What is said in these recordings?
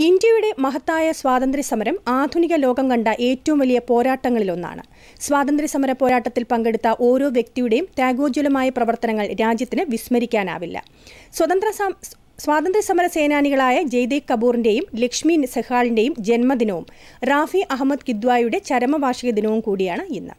ഇന്ത്യയുടെ മഹത്തായ സ്വാതന്ത്ര്യ സമരം ആധുനിക ലോകം കണ്ട ഏറ്റവും വലിയ പോരാട്ടങ്ങളിലൊന്നാണ് സ്വാതന്ത്ര്യ സമര പോരാട്ടത്തിൽ പങ്കെടുത്ത ഓരോ വ്യക്തിയുടെയും ത്യാഗോജ്വലമായ പ്രവർത്തനങ്ങൾ രാജ്യത്തിന് വിസ്മരിക്കാനാവില്ല സ്വതന്ത്ര സം- സ്വാതന്ത്ര്യ സമര സേനാനികളായ ജയ്ദേവ് കപൂറിന്റെയും ലക്ഷ്മി സെഹാളിന്റെയും ജന്മദിനവും റാഫി അഹമ്മദ് കിദ്വായുടെ ചരമവാർഷിക ദിനവും കൂടിയാണ് ഇന്ന്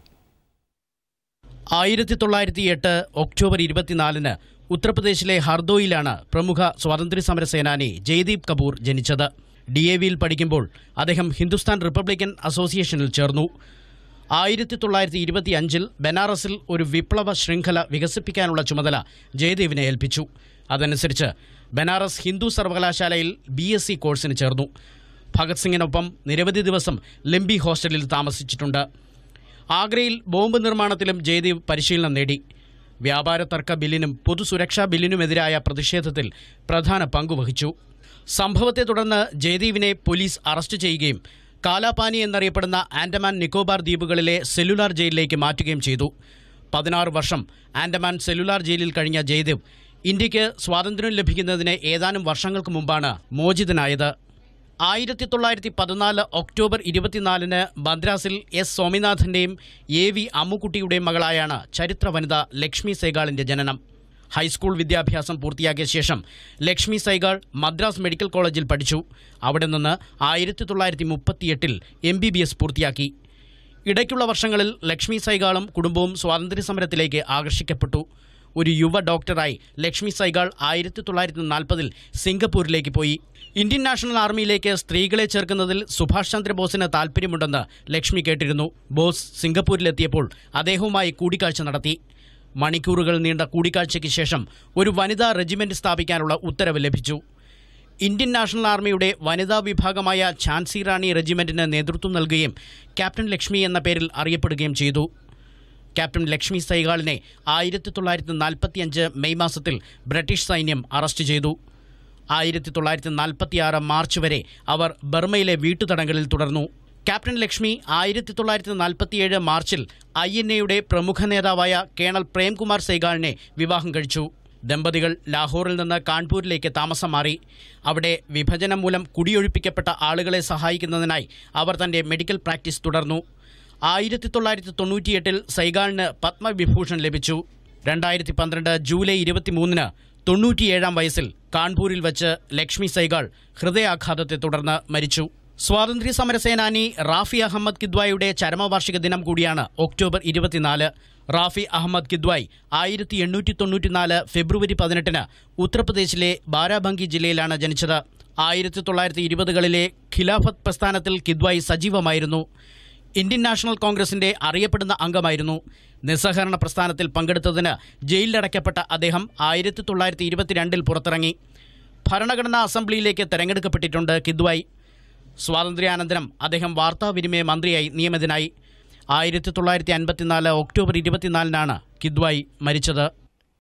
ആയിരത്തി തൊള്ളായിരത്തി എട്ട് ഒക്ടോബർ ഇരുപത്തിനാലിന് ഉത്തർപ്രദേശിലെ ഹർദോയിലാണ് പ്രമുഖ സ്വാതന്ത്ര്യ സമര സേനാനി ജയ്ദീപ് കപൂർ ജനിച്ചത് ഡി എ വിയിൽ പഠിക്കുമ്പോൾ അദ്ദേഹം ഹിന്ദുസ്ഥാൻ റിപ്പബ്ലിക്കൻ അസോസിയേഷനിൽ ചേർന്നു ആയിരത്തി തൊള്ളായിരത്തി ഇരുപത്തി അഞ്ചിൽ ബനാറസിൽ ഒരു വിപ്ലവ ശൃംഖല വികസിപ്പിക്കാനുള്ള ചുമതല ജയദേവിനെ ഏൽപ്പിച്ചു അതനുസരിച്ച് ബനാറസ് ഹിന്ദു സർവകലാശാലയിൽ ബി എസ് സി കോഴ്സിന് ചേർന്നു ഭഗത് സിംഗിനൊപ്പം നിരവധി ദിവസം ലംബി ഹോസ്റ്റലിൽ താമസിച്ചിട്ടുണ്ട് ആഗ്രയിൽ ബോംബ് നിർമ്മാണത്തിലും ജയദേവ് പരിശീലനം നേടി വ്യാപാര തർക്ക ബില്ലിനും പൊതുസുരക്ഷാ ബില്ലിനുമെതിരായ പ്രതിഷേധത്തിൽ പ്രധാന പങ്കുവഹിച്ചു സംഭവത്തെ തുടർന്ന് ജയദേവിനെ പോലീസ് അറസ്റ്റ് ചെയ്യുകയും കാലാപാനി എന്നറിയപ്പെടുന്ന ആൻഡമാൻ നിക്കോബാർ ദ്വീപുകളിലെ സെല്ലുലാർ ജയിലിലേക്ക് മാറ്റുകയും ചെയ്തു പതിനാറ് വർഷം ആൻഡമാൻ സെല്ലുലാർ ജയിലിൽ കഴിഞ്ഞ ജയദേവ് ഇന്ത്യക്ക് സ്വാതന്ത്ര്യം ലഭിക്കുന്നതിന് ഏതാനും വർഷങ്ങൾക്ക് മുമ്പാണ് മോചിതനായത് ആയിരത്തി തൊള്ളായിരത്തി പതിനാല് ഒക്ടോബർ ഇരുപത്തിനാലിന് മദ്രാസിൽ എസ് സ്വാമിനാഥന്റെയും എ വി അമ്മുക്കുട്ടിയുടെയും മകളായാണ് ചരിത്ര വനിത ലക്ഷ്മി സൈഗാളിന്റെ ജനനം ഹൈസ്കൂൾ വിദ്യാഭ്യാസം പൂർത്തിയാക്കിയ ശേഷം ലക്ഷ്മി സൈഗാൾ മദ്രാസ് മെഡിക്കൽ കോളേജിൽ പഠിച്ചു അവിടെ നിന്ന് ആയിരത്തി തൊള്ളായിരത്തി മുപ്പത്തിയെട്ടിൽ എം ബി ബി എസ് പൂർത്തിയാക്കി ഇടയ്ക്കുള്ള വർഷങ്ങളിൽ ലക്ഷ്മി സൈഗാളും കുടുംബവും സ്വാതന്ത്ര്യ സമരത്തിലേക്ക് ആകർഷിക്കപ്പെട്ടു ഒരു യുവ ഡോക്ടറായി ലക്ഷ്മി സൈഗാൾ ആയിരത്തി തൊള്ളായിരത്തി നാൽപ്പതിൽ സിംഗപ്പൂരിലേക്ക് പോയി ഇന്ത്യൻ നാഷണൽ ആർമിയിലേക്ക് സ്ത്രീകളെ ചേർക്കുന്നതിൽ സുഭാഷ് ചന്ദ്രബോസിന് താൽപ്പര്യമുണ്ടെന്ന് ലക്ഷ്മി കേട്ടിരുന്നു ബോസ് സിംഗപ്പൂരിലെത്തിയപ്പോൾ അദ്ദേഹവുമായി കൂടിക്കാഴ്ച നടത്തി മണിക്കൂറുകൾ നീണ്ട കൂടിക്കാഴ്ചയ്ക്ക് ശേഷം ഒരു വനിതാ റെജിമെന്റ് സ്ഥാപിക്കാനുള്ള ഉത്തരവ് ലഭിച്ചു ഇന്ത്യൻ നാഷണൽ ആർമിയുടെ വനിതാ വിഭാഗമായ ഝാൻസി റാണി റെജിമെന്റിന് നേതൃത്വം നൽകുകയും ക്യാപ്റ്റൻ ലക്ഷ്മി എന്ന പേരിൽ അറിയപ്പെടുകയും ചെയ്തു ക്യാപ്റ്റൻ ലക്ഷ്മി സൈഗാളിനെ ആയിരത്തി തൊള്ളായിരത്തി നാൽപ്പത്തിയഞ്ച് മെയ് മാസത്തിൽ ബ്രിട്ടീഷ് സൈന്യം അറസ്റ്റ് ചെയ്തു ആയിരത്തി തൊള്ളായിരത്തി നാൽപ്പത്തിയാറ് മാർച്ച് വരെ അവർ ബർമയിലെ വീട്ടുതടങ്കലിൽ തുടർന്നു ക്യാപ്റ്റൻ ലക്ഷ്മി ആയിരത്തി തൊള്ളായിരത്തി നാൽപ്പത്തിയേഴ് മാർച്ചിൽ ഐ എൻ എയുടെ പ്രമുഖ നേതാവായ കേണൽ പ്രേംകുമാർ സൈഗാളിനെ വിവാഹം കഴിച്ചു ദമ്പതികൾ ലാഹോറിൽ നിന്ന് കാൺപൂരിലേക്ക് താമസം മാറി അവിടെ വിഭജനം മൂലം കുടിയൊഴിപ്പിക്കപ്പെട്ട ആളുകളെ സഹായിക്കുന്നതിനായി അവർ തന്റെ മെഡിക്കൽ പ്രാക്ടീസ് തുടർന്നു ആയിരത്തി തൊള്ളായിരത്തി തൊണ്ണൂറ്റിയെട്ടിൽ സൈഗാളിന് പത്മവിഭൂഷൺ ലഭിച്ചു രണ്ടായിരത്തി പന്ത്രണ്ട് ജൂലൈ ഇരുപത്തിമൂന്നിന് തൊണ്ണൂറ്റിയേഴാം വയസ്സിൽ കാൺപൂരിൽ വച്ച് ലക്ഷ്മി സൈഗാൾ ഹൃദയാഘാതത്തെ തുടർന്ന് മരിച്ചു സ്വാതന്ത്ര്യ സമര സേനാനി റാഫി അഹമ്മദ് കിദ്വായുടെ ചരമവാർഷിക ദിനം കൂടിയാണ് ഒക്ടോബർ ഇരുപത്തിനാല് റാഫി അഹമ്മദ് കിദ്വായ് ആയിരത്തി എണ്ണൂറ്റി തൊണ്ണൂറ്റിനാല് ഫെബ്രുവരി പതിനെട്ടിന് ഉത്തർപ്രദേശിലെ ബാരാബങ്കി ജില്ലയിലാണ് ജനിച്ചത് ആയിരത്തി തൊള്ളായിരത്തി ഇരുപതുകളിലെ ഖിലാഫത്ത് പ്രസ്ഥാനത്തിൽ കിദ്വായ് സജീവമായിരുന്നു ഇന്ത്യൻ നാഷണൽ കോൺഗ്രസിന്റെ അറിയപ്പെടുന്ന അംഗമായിരുന്നു നിസ്സഹകരണ പ്രസ്ഥാനത്തിൽ പങ്കെടുത്തതിന് ജയിലിലടയ്ക്കപ്പെട്ട അദ്ദേഹം ആയിരത്തി തൊള്ളായിരത്തി ഇരുപത്തിരണ്ടിൽ പുറത്തിറങ്ങി ഭരണഘടനാ അസംബ്ലിയിലേക്ക് തെരഞ്ഞെടുക്കപ്പെട്ടിട്ടുണ്ട് കിദ്വായ് സ്വാതന്ത്ര്യാനന്തരം അദ്ദേഹം വാർത്താവിനിമയ മന്ത്രിയായി നിയമിതനായി ആയിരത്തി തൊള്ളായിരത്തി അൻപത്തിനാല് ഒക്ടോബർ ഇരുപത്തിനാലിനാണ് കിദ്വായ് മരിച്ചത്